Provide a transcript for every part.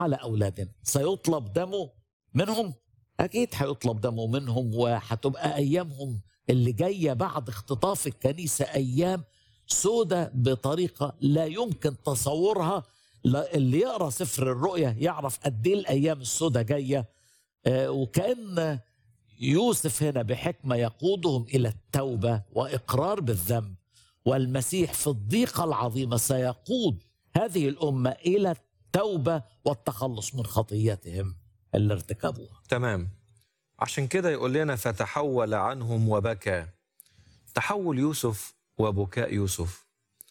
على أولادنا سيطلب دمه منهم أكيد هيطلب دمه منهم وهتبقى أيامهم اللي جاية بعد اختطاف الكنيسة أيام سودة بطريقة لا يمكن تصورها لا- اللي يقرأ سفر الرؤيا يعرف قد إيه الأيام السودة جاية آه، وكأن يوسف هنا بحكمة يقودهم إلى التوبة وإقرار بالذنب والمسيح في الضيقة العظيمة سيقود هذه الأمة إلى التوبة والتخلص من خطيتهم اللي ارتكبوها تمام عشان كده يقول لنا فتحول عنهم وبكى تحول يوسف وبكاء يوسف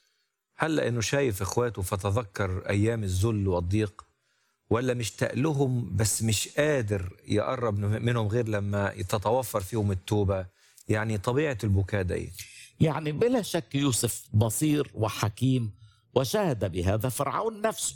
هل لأنه شايف إخواته فتذكر أيام الذل والضيق ولا مشتاق لهم بس مش قادر يقرب منهم غير لما تتوفر فيهم التوبة يعني طبيعة البكاء ده إيه؟ يعني بلا شك يوسف بصير وحكيم وشاهد بهذا فرعون نفسه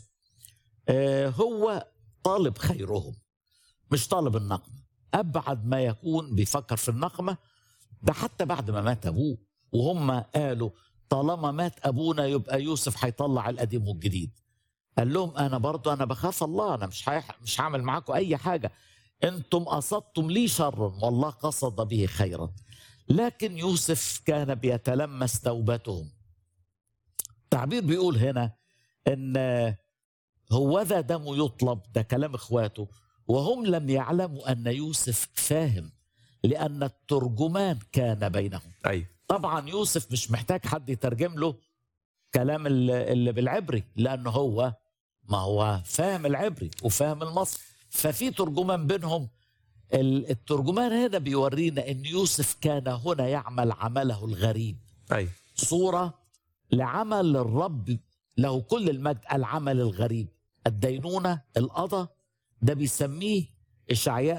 آه، هو طالب خيرهم مش طالب النقمة أبعد ما يكون بيفكر في النقمة ده حتى بعد ما مات أبوه وهم قالوا طالما مات أبونا يبقى يوسف هيطلع القديم والجديد قال لهم أنا برضو أنا بخاف الله أنا مش هيح- مش هعمل معاكم أي حاجة أنتم قصدتم لي شرا والله قصد به خيرا لكن يوسف كان بيتلمس توبتهم تعبير بيقول هنا ان هو ذا دم يطلب ده كلام اخواته وهم لم يعلموا ان يوسف فاهم لان الترجمان كان بينهم أي طبعا يوسف مش محتاج حد يترجم له كلام ال- اللي بالعبري لانه هو ما هو فاهم العبري وفاهم المصري ففي ترجمان بينهم ال- الترجمان هنا بيورينا ان يوسف كان هنا يعمل عمله الغريب أي صورة لعمل الرب له كل المجد العمل الغريب الدينونة القضاء ده بيسميه إشعياء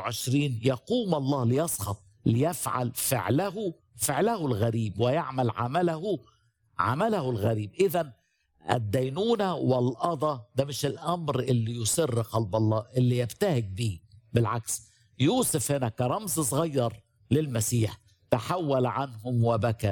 28 يقوم الله ليسخط ليفعل فعله فعله الغريب ويعمل عمله عمله الغريب إذا الدينونة والقضاء ده مش الأمر اللي يسر قلب الله اللي يبتهج به بالعكس يوسف هنا كرمز صغير للمسيح تحول عنهم وبكى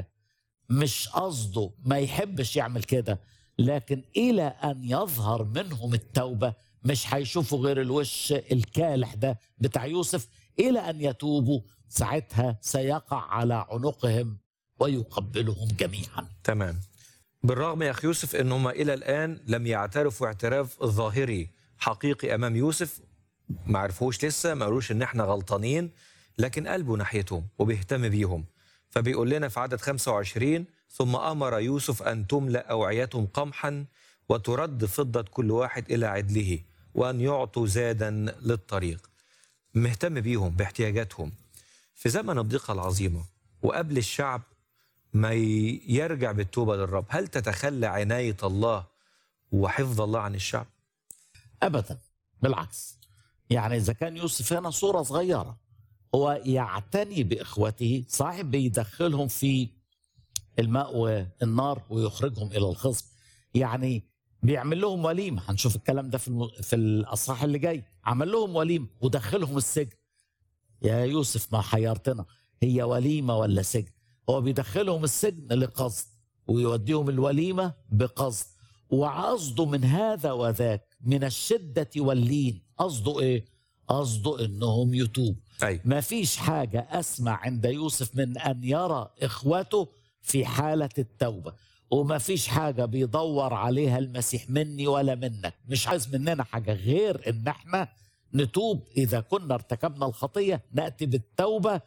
مش قصده ما يحبش يعمل كده لكن إلى أن يظهر منهم التوبة مش هيشوفوا غير الوش الكالح ده بتاع يوسف إلى أن يتوبوا ساعتها سيقع على عنقهم ويقبلهم جميعا تمام بالرغم يا أخي يوسف أنهم إلى الآن لم يعترفوا اعتراف ظاهري حقيقي أمام يوسف ما عرفوش لسه ما قالوش ان احنا غلطانين لكن قلبه ناحيتهم وبيهتم بيهم فبيقول لنا في عدد 25 ثم امر يوسف ان تملا اوعيتهم قمحا وترد فضه كل واحد الى عدله وان يعطوا زادا للطريق مهتم بيهم باحتياجاتهم في زمن الضيقه العظيمه وقبل الشعب ما ي- يرجع بالتوبه للرب هل تتخلى عنايه الله وحفظ الله عن الشعب ابدا بالعكس يعني اذا كان يوسف هنا صوره صغيره هو يعتني باخوته صاحب بيدخلهم في الماء والنار ويخرجهم الى الخصب يعني بيعمل لهم وليمه هنشوف الكلام ده في الم... في الاصحاح اللي جاي عمل لهم وليمه ودخلهم السجن يا يوسف ما حيرتنا هي وليمه ولا سجن هو بيدخلهم السجن لقصد ويوديهم الوليمه بقصد وقصده من هذا وذاك من الشده واللين قصده ايه قصده انهم يتوب أي ما فيش حاجة أسمع عند يوسف من أن يرى إخوته في حالة التوبة وما فيش حاجة بيدور عليها المسيح مني ولا منك مش عايز مننا حاجة غير إن احنا نتوب إذا كنا ارتكبنا الخطية نأتي بالتوبة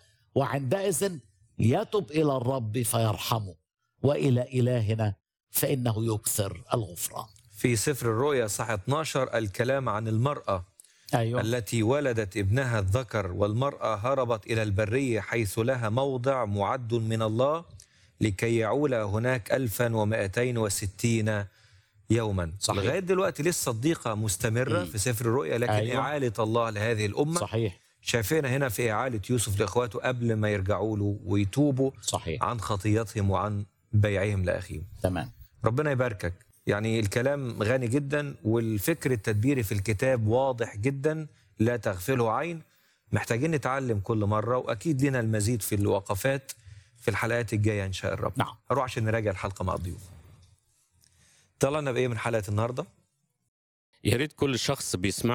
وعندئذ يتب إلى الرب فيرحمه وإلى إلهنا فإنه يكثر الغفران في سفر الرؤيا صح 12 الكلام عن المرأة أيوة التي ولدت ابنها الذكر والمرأة هربت إلى البرية حيث لها موضع معد من الله لكي يعول هناك 1260 يوما صحيح. لغاية دلوقتي لسه الضيقة مستمرة مم. في سفر الرؤيا لكن أيوة. إعالة الله لهذه الأمة صحيح شايفينها هنا في إعالة يوسف لإخواته قبل ما يرجعوا له ويتوبوا صحيح عن خطيتهم وعن بيعهم لأخيهم تمام ربنا يباركك يعني الكلام غني جدا والفكر التدبيري في الكتاب واضح جدا لا تغفله عين محتاجين نتعلم كل مرة وأكيد لنا المزيد في الوقفات في الحلقات الجاية إن شاء الرب نعم. أروح عشان نراجع الحلقة مع الضيوف طلعنا بإيه من حلقة النهاردة يا ريت كل شخص بيسمع